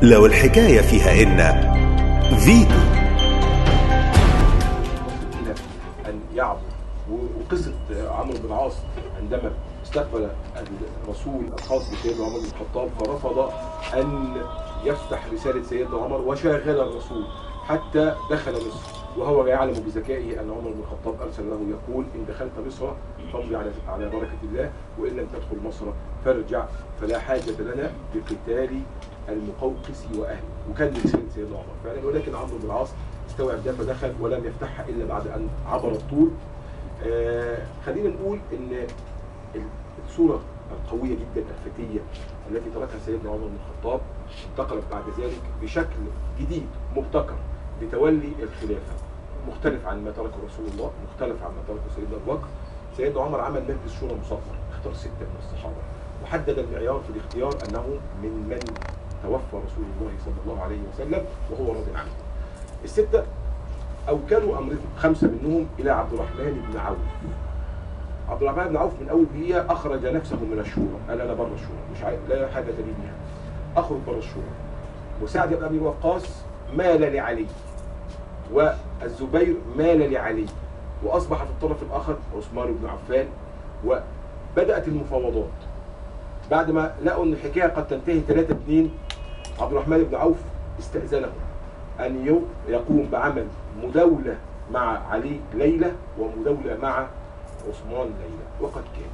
لو الحكاية فيها إن فيتو إلى أن يعبد وقصة عمرو بن العاص عندما استقبل الرسول الخاص بسيدنا عمر بن الخطاب فرفض أن يفتح رسالة سيدنا عمر وشاغل الرسول حتى دخل مصر وهو يعلم بذكائه أن عمر بن الخطاب أرسل له يقول إن دخلت مصر فامضي على على بركة الله وإن لم تدخل مصر فارجع فلا حاجة لنا بقتال المقوقس وأهله وكان رسالة سيدنا عمر فعلا ولكن عمرو بن العاص استوعب ده فدخل ولم يفتحها إلا بعد أن عبر الطول آه خلينا نقول ان الصوره القويه جدا الفتيه التي تركها سيدنا عمر بن الخطاب انتقلت بعد ذلك بشكل جديد مبتكر لتولي الخلافه مختلف عن ما تركه رسول الله مختلف عن ما تركه سيدنا ابو بكر سيدنا عمر عمل مجلس شورى مصغر اختار سته من الصحابه وحدد المعيار في الاختيار انه من من توفى رسول الله صلى الله عليه وسلم وهو راضي عنه السته اوكلوا امرهم خمسه منهم الى عبد الرحمن بن عوف عبد الرحمن بن عوف من اول دقيقه اخرج نفسه من الشورى قال انا بره الشورى مش عايز لا حاجه لي بيها اخرج بره الشورى وسعد بن ابي وقاص مال لعلي والزبير مال لعلي واصبح في الطرف الاخر عثمان بن عفان وبدات المفاوضات بعد ما لقوا ان الحكايه قد تنتهي 3 2 عبد الرحمن بن عوف استاذنه ان يقوم بعمل مداوله مع علي ليله ومداوله مع عثمان ليلى وقد كان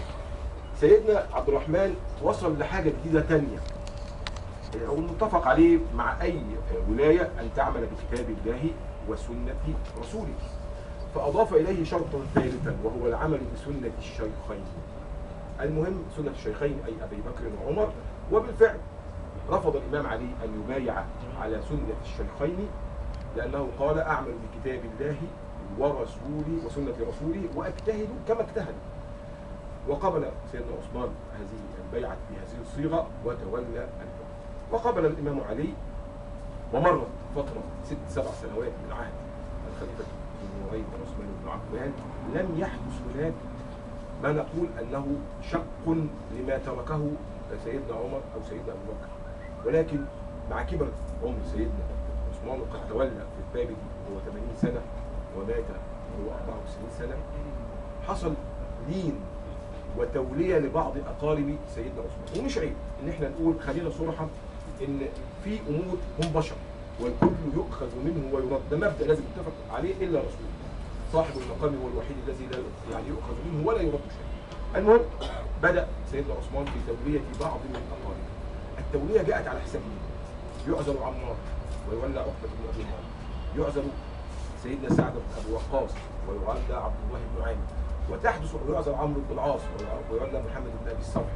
سيدنا عبد الرحمن وصل لحاجة جديدة تانية أو المتفق عليه مع أي ولاية أن تعمل بكتاب الله وسنة رسوله فأضاف إليه شرطا ثالثا وهو العمل بسنة الشيخين المهم سنة الشيخين أي أبي بكر وعمر وبالفعل رفض الإمام علي أن يبايع على سنة الشيخين لأنه قال أعمل بكتاب الله ورسولي وسنة رسولي واجتهد كما اجتهد وقبل سيدنا عثمان هذه البيعة بهذه الصيغة وتولى الحكم وقبل الإمام علي ومرت فترة ست سبع سنوات من عهد الخليفة بن نورين وعثمان بن عفان لم يحدث هناك ما نقول أنه شق لما تركه سيدنا عمر أو سيدنا أبو بكر ولكن مع كبر عمر سيدنا عثمان وقد تولى في الباب وهو 80 سنة ومات وهو 94 سنة حصل لين وتولية لبعض أقارب سيدنا عثمان ومش عيب إن إحنا نقول خلينا صراحة إن في أمور هم بشر والكل يؤخذ منه ويرد ده مبدأ لازم يتفق عليه إلا رسول صاحب المقام هو الوحيد الذي لا يعني يؤخذ منه ولا يرد شيء المهم بدأ سيدنا عثمان في تولية بعض من أقاربه التولية جاءت على حساب مين؟ يعزل عمار ويولى عقبة بن أبي معاذ يعزل سيدنا سعد بن ابي وقاص ويعلى عبد الله بن عامر وتحدث ويعزل عمرو بن العاص ويعلى محمد بن ابي الصبح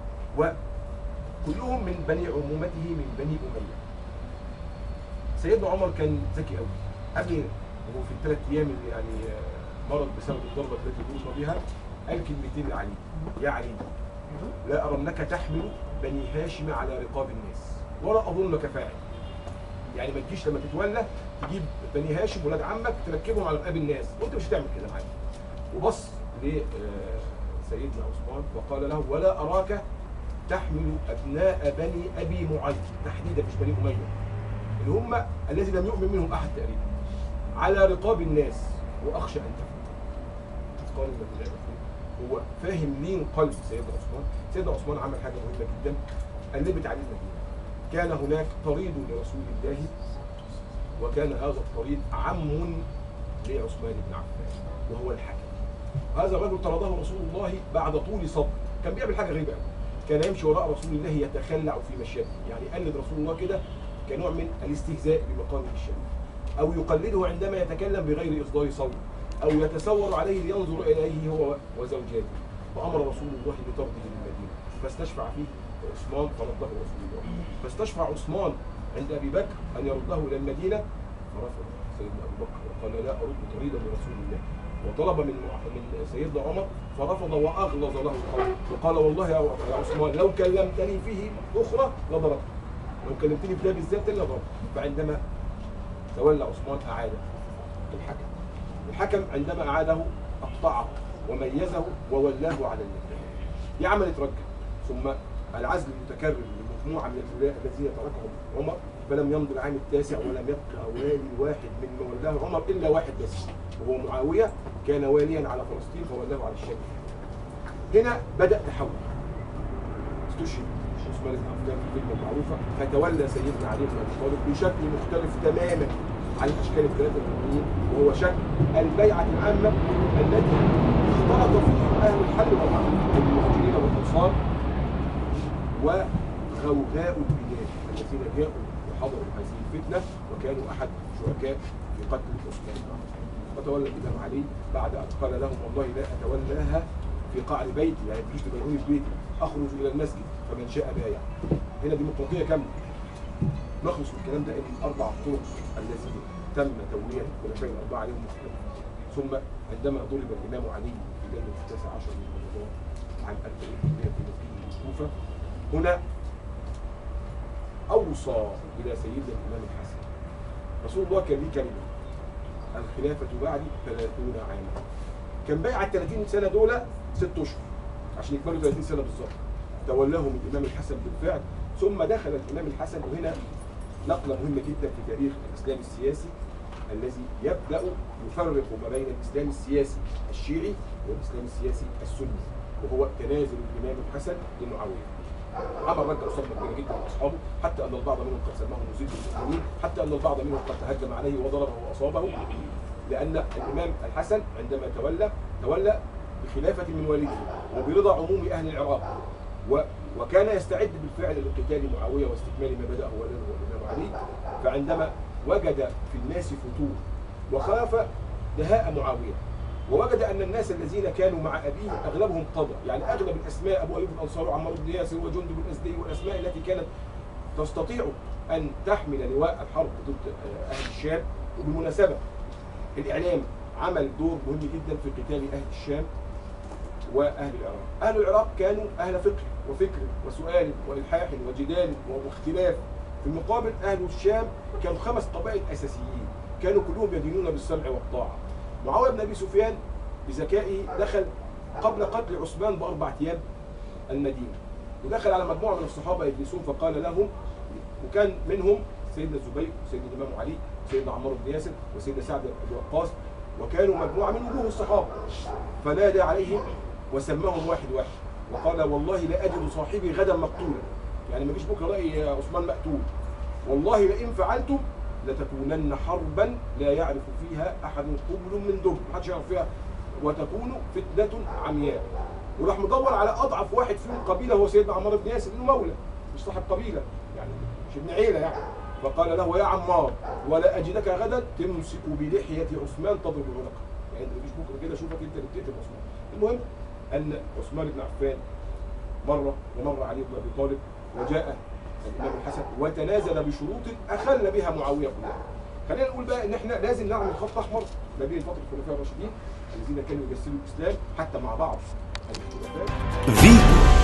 وكلهم من بني عمومته من بني اميه سيدنا عمر كان ذكي قوي قبل وهو في الثلاث ايام اللي يعني مرض بسبب الضربه التي ضرب بها قال كلمتين لعلي يا علي لا ارنك تحمل بني هاشم على رقاب الناس ولا اظنك فاعل يعني ما تجيش لما تتولى تجيب بني هاشم ولاد عمك تركبهم على رقاب الناس وانت مش هتعمل كده معايا وبص لسيدنا عثمان وقال له ولا اراك تحمل ابناء بني ابي معيط تحديدا مش بني اميه اللي هم الذي لم يؤمن منهم احد تقريبا على رقاب الناس واخشى ان تفعل قال النبي هو فاهم لين قلب سيدنا عثمان سيدنا عثمان عمل حاجه مهمه جدا قلبت عليه المدينه كان هناك طريد لرسول الله وكان هذا الطريد عم لعثمان بن عفان وهو الحكم هذا الرجل طرده رسول الله بعد طول صبر كان بيعمل حاجه غريبه قوي كان يمشي وراء رسول الله يتخلع في مشيته يعني يقلد رسول الله كده كنوع من الاستهزاء بمقامه الشريف او يقلده عندما يتكلم بغير اصدار صوت او يتسور عليه لينظر اليه هو وزوجاته فامر رسول الله بطرده من المدينه فاستشفع فيه عثمان فرده رسول الله فاستشفع عثمان عند ابي بكر ان يرده الى المدينه فرفض سيدنا ابو بكر وقال لا ارد طريدا لرسول الله وطلب من من سيدنا عمر فرفض واغلظ له القول وقال والله يا عثمان لو كلمتني فيه اخرى لضربت لو كلمتني في ده بالذات لضربت فعندما تولى عثمان اعاده الحكم الحكم عندما اعاده اقطعه وميزه وولاه على المدينه دي عملت رجه ثم العزل المتكرر مجموعه من الولاة الذين تركهم عمر فلم يمض العام التاسع ولم يبقى والي واحد من ولاه عمر الا واحد بس وهو معاويه كان واليا على فلسطين فولاه على الشام هنا بدا تحول استشهد عثمان بن عفان في الكلمه المعروفه فتولى سيدنا علي بن ابي طالب بشكل مختلف تماما عن الاشكال الثلاثه الاولين وهو شكل البيعه العامه التي اختلط فيها اهل الحل والعقد من المهاجرين والانصار وغوغاء البلاد الذين جاءوا وحضروا هذه الفتنه وكانوا احد شركاء في قتل عثمان بن عفان وتولى الامام علي بعد ان قال لهم والله لا اتولاها في قعر بيتي يعني تجيش تبايعوني في بيتي اخرج الى المسجد فمن شاء بايع هنا ديمقراطيه كامله نخلص من الكلام ده ان الاربع طرق التي تم توليه الخلفاء الاربعه عليهم مختلف ثم عندما ضرب الامام علي في ليله التاسع عشر من رمضان عام 1400 في مسجد الكوفه هنا اوصى الى سيدنا الامام الحسن رسول الله كان ليه كلمه الخلافه بعدي 30 عاما كان بايع ال 30 سنه دول ست اشهر عشان يكملوا 30 سنه بالظبط تولاهم الامام الحسن بالفعل ثم دخل الامام الحسن وهنا نقله مهمه جدا في تاريخ الاسلام السياسي الذي يبدا يفرق ما بين الاسلام السياسي الشيعي والاسلام السياسي السني وهو تنازل الامام الحسن لمعاويه عمل رده صدمه كبيره جدا لاصحابه حتى ان البعض منهم قد سماه مزيد المسلمين حتى ان البعض منهم قد تهجم عليه وضربه واصابه لان الامام الحسن عندما تولى تولى بخلافه من والده وبرضا عموم اهل العراق و وكان يستعد بالفعل لقتال معاويه واستكمال ما بداه والده الامام علي فعندما وجد في الناس فتور وخاف دهاء معاويه ووجد ان الناس الذين كانوا مع ابيه اغلبهم قضى يعني اغلب الاسماء ابو ايوب الانصاري وعمار بن ياسر وجندب الازدي والاسماء التي كانت تستطيع ان تحمل لواء الحرب ضد اهل الشام وبالمناسبه الاعلام عمل دور مهم جدا في قتال اهل الشام واهل العراق. اهل العراق كانوا اهل فقه وفكر وسؤال والحاح وجدال واختلاف. في المقابل اهل الشام كانوا خمس قبائل اساسيين، كانوا كلهم يدينون بالسمع والطاعه. معاويه بن ابي سفيان بذكائه دخل قبل قتل عثمان باربع ايام المدينه. ودخل على مجموعه من الصحابه يجلسون فقال لهم وكان منهم سيدنا الزبير وسيدنا الامام علي وسيدنا عمار بن ياسر وسيدنا سعد بن وقاص وكانوا مجموعه من وجوه الصحابه فنادى عليهم وسماهم واحد واحد وقال والله لا اجد صاحبي غدا مقتولا يعني ما فيش بكره الاقي عثمان مقتول والله لئن فعلتم لتكونن حربا لا يعرف فيها احد قبل من دب ما حدش يعرف فيها وتكون فتنه عمياء وراح مدور على اضعف واحد فيهم قبيله هو سيدنا عمار بن ياسر انه مولى مش صاحب قبيله يعني مش ابن عيله يعني فقال له يا عمار ولا اجدك غدا تمسك بلحيه عثمان تضرب عنقه يعني انت مفيش بكره كده اشوفك انت اللي بتقتل عثمان المهم ان عثمان بن عفان مره ومر علي بن ابي طالب وجاء الامام الحسن وتنازل بشروط اخل بها معاويه كلها خلينا نقول بقى ان احنا لازم نعمل خط احمر ما بين فتره الخلفاء الراشدين الذين كانوا يجسدوا الاسلام حتى مع بعض الخلفاء فيتو